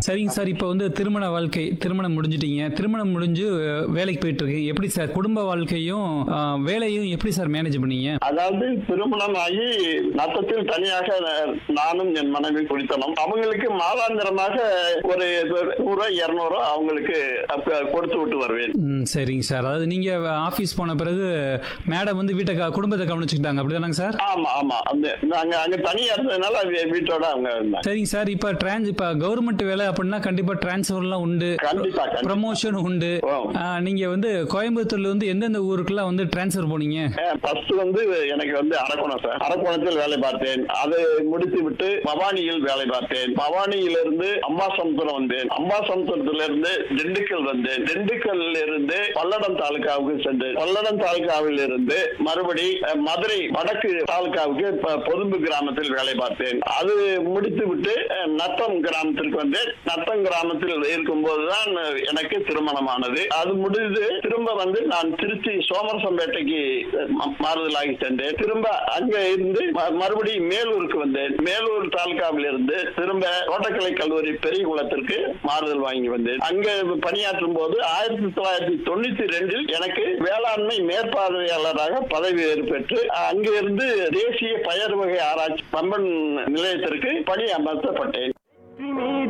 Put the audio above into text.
சரிங்க சார் இப்போ வந்து திருமண வாழ்க்கை திருமணம் முடிஞ்சிட்டீங்க திருமணம் முடிஞ்சு அஹ், வேலைக்கு போயிட்டு இருக்கு எப்படி சார் குடும்ப வாழ்க்கையும் அஹ், வேலையும் எப்படி சார் மேனேஜ் பண்ணீங்க அதாவது திருமணம் ஆகி நத்தத்தில் தனியாக நானும் என் மனைவி குடித்தனோம் அவங்களுக்கு மாதாந்திரமாக ஒரு நூறு இருநூறு அவங்களுக்கு அப்ப கொடுத்து விட்டு வருவேன் ம், சரிங்க சார் அதாவது நீங்க ஆபீஸ் போன பிறகு மேடம் வந்து வீட்டை க- குடும்பத்தை கவனிச்சுக்கிட்டாங்க அப்படிதானங்க சார் ஆமா ஆமா அந்த நாங்க அங்க தனியா இருந்ததுனால அவங்க வீட்டோட அவங்க இருந்தாங்க சரிங்க சார் இப்போ டிரான்ஸ் இப்போ கவர்மெண்ட் வேலை அப்படின்னா கண்டிப்பா டிரான்ஸ்ஃபர்லாம் உண்டு கண்டிப்பா கண்டிப்பா ப்ரமோஷன் உண்டு ஓ. ஆஹ், நீங்க வந்து கோயம்புத்தூர்ல இருந்து எந்தெந்த ஊருக்குலாம் வந்து டிரான்ஸ்ஃபர் போனீங்க ஃபர்ஸ்ட் வந்து எனக்கு வந்து அரக்கோணம் சார் அரக்கோணத்தில் வேலை பார்த்தேன் அதை முடித்து விட்டு பவானியில் வேலை பார்த்தேன் பவானியிலிருந்து அம்பாசமுத்திரம் வந்தேன் அம்பாசமுத்திரத்திலிருந்து திண்டுக்கல் வந்தேன் திண்டுக்கல்ல இருந்து பல்லடம் தாலுகாவுக்கு சென்றேன் பல்லடம் தாலுகாவில் இருந்து மறுபடி அஹ், மதுரை வடக்கு தாலுகாவுக்கு ப- பொதும்பு கிராமத்தில் வேலை பார்த்தேன் அது முடித்து விட்டு அஹ், நத்தம் கிராமத்திற்கு வந்தேன் நத்தம் கிராமத்தில் இருக்கும்போதுதான் அஹ், எனக்கு திருமணமானது அது முடிந்து திரும்ப வந்து நான் திருச்சி சோமரசம்பேட்டைக்கு ம- மாறுதலாகி சென்றேன் திரும்ப அங்க இருந்து ம- மறுபடியும் மேலூருக்கு வந்தேன் மேலூர் தாலுகாவில் இருந்து திரும்ப தோட்டக்கலை கல்லூரி பெரியகுளத்திற்கு மாறுதல் வாங்கி வந்தேன் அங்க பணியாற்றும் போது ஆயிரத்தி தொள்ளாயிரத்தி தொண்ணூத்தி ரெண்டில் எனக்கு வேளாண்மை மேற்பார்வையாளராக பதவி ஏற்பெற்று அங்கிருந்து தேசிய பயர் வகை ஆராய்ச்சி பம்பன் நிலையத்திற்கு பணி அமர்த்தப்பட்டேன்